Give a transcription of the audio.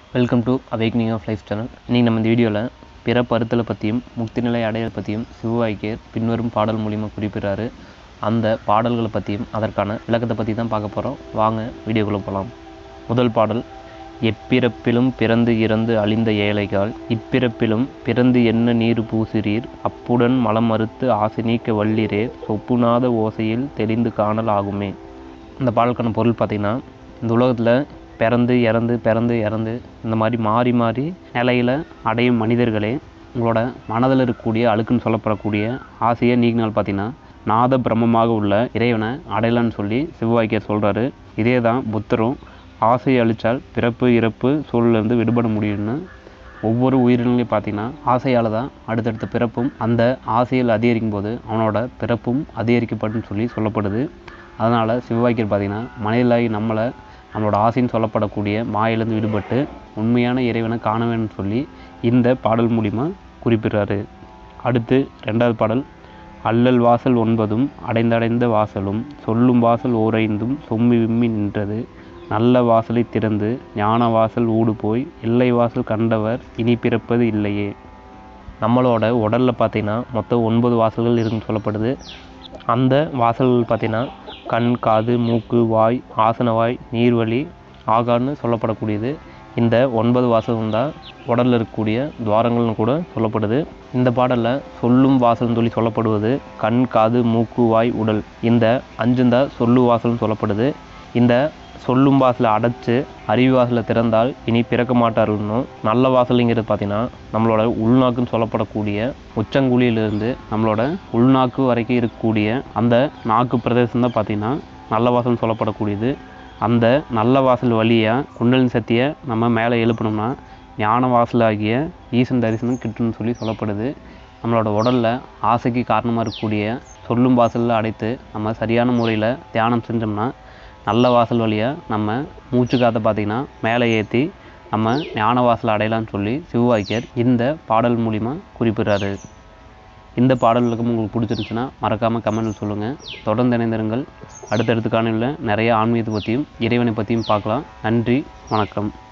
welcome to awakening of life channel இன்றைக்கி நம்ம இந்த வீடியோவில் பிற பருத்தலை பற்றியும் முக்தி நிலை அடையல் பற்றியும் சிவவாய்க்கியர் பின்வரும் பாடல் மூலிமா குறிப்பிடுறாரு அந்த பாடல்களை பற்றியும் அதற்கான விளக்கத்தை பற்றி தான் பார்க்க போகிறோம் வாங்க வீடியோக்குள்ளே போகலாம் முதல் பாடல் எப்பிறப்பிலும் பிறந்து இறந்து அழிந்த ஏழைகால் இப்பிறப்பிலும் பிறந்து என்ன நீர் பூசிரீர் அப்புடன் மலம் மறுத்து ஆசை நீக்க வல்லிரே சொப்புநாத ஓசையில் தெளிந்து காணல் ஆகுமே இந்த பாடலுக்கான பொருள் பார்த்திங்கன்னா இந்த உலகத்தில் பிறந்து இறந்து பிறந்து இறந்து இந்த மாதிரி மாறி மாறி நிலையில் அடையும் மனிதர்களே உங்களோட மனதில் இருக்கக்கூடிய அழுக்குன்னு சொல்லப்படக்கூடிய ஆசையை நீக்கினால் பார்த்தீங்கன்னா நாத பிரம்மமாக உள்ள இறைவனை அடையலான்னு சொல்லி சிவவாக்கியர் சொல்கிறாரு இதே தான் புத்தரும் ஆசையை அழித்தால் பிறப்பு இறப்பு சூழலிருந்து விடுபட முடியும்னு ஒவ்வொரு உயிரினங்களையும் பார்த்தீங்கன்னா ஆசையால் தான் அடுத்தடுத்த பிறப்பும் அந்த ஆசையில் அதிகரிக்கும் போது அவனோட பிறப்பும் அதிகரிக்கப்படும் சொல்லி சொல்லப்படுது அதனால் சிவவாக்கியர் பார்த்தீங்கன்னா மனிதலாகி நம்மளை நம்மளோட ஆசைன்னு சொல்லப்படக்கூடிய மாயிலிருந்து விடுபட்டு உண்மையான இறைவனை காண வேணும்னு சொல்லி இந்த பாடல் மூலிமா குறிப்பிடுறாரு அடுத்து ரெண்டாவது பாடல் அல்லல் வாசல் ஒன்பதும் அடைந்தடைந்த வாசலும் சொல்லும் வாசல் ஓரைந்தும் சொம்மி விம்மி நின்றது நல்ல வாசலை திறந்து ஞான வாசல் ஊடு போய் எல்லை வாசல் கண்டவர் இனி பிறப்பது இல்லையே நம்மளோட உடலில் பார்த்தீங்கன்னா மொத்தம் ஒன்பது வாசல்கள் இருக்குன்னு சொல்லப்படுது அந்த வாசல்கள் பார்த்தீங்கன்னா கண் காது மூக்கு வாய் ஆசனவாய் நீர்வழி ஆகான்னு சொல்லப்படக்கூடியது இந்த ஒன்பது வாசகம் தான் உடலில் இருக்கக்கூடிய துவாரங்கள்னு கூட சொல்லப்படுது இந்த பாடலில் சொல்லும் வாசல்னு சொல்லி சொல்லப்படுவது கண் காது மூக்கு வாய் உடல் இந்த அஞ்சும் தான் சொல்லு வாசல்னு சொல்லப்படுது இந்த சொல்லும் வாசலை அடைச்சு அறிவு வாசலை திறந்தால் இனி பிறக்க மாட்டாருன்னும் நல்ல வாசலுங்கிறது பார்த்தீங்கன்னா நம்மளோட உள்நாக்குன்னு சொல்லப்படக்கூடிய உச்சங்குழியிலிருந்து நம்மளோட உள்நாக்கு வரைக்கும் இருக்கக்கூடிய அந்த நாக்கு பிரதேசம் தான் பார்த்தீங்கன்னா நல்ல வாசல்னு சொல்லப்படக்கூடியது அந்த நல்ல வாசல் வழியாக குண்டலின் சக்தியை நம்ம மேலே எழுப்பணும்னா ஞான வாசல் ஆகிய ஈசன் தரிசனம் கிட்டுன்னு சொல்லி சொல்லப்படுது நம்மளோட உடலில் ஆசைக்கு காரணமாக இருக்கக்கூடிய சொல்லும் வாசலில் அடைத்து நம்ம சரியான முறையில் தியானம் செஞ்சோம்னா நல்ல வாசல் வழியாக நம்ம மூச்சு காற்றை பார்த்திங்கன்னா மேலே ஏற்றி நம்ம ஞான வாசல் அடையலாம்னு சொல்லி சிவவாக்கியர் இந்த பாடல் மூலிமா குறிப்பிடுறாரு இந்த பாடல்களுக்கும் உங்களுக்கு பிடிச்சிருந்துச்சுன்னா மறக்காமல் கமெண்ட் சொல்லுங்கள் தொடர்ந்து இணைந்திருங்கள் அடுத்தடுத்து காணொலியில் நிறைய ஆன்மீகத்தை பற்றியும் இறைவனை பற்றியும் பார்க்கலாம் நன்றி வணக்கம்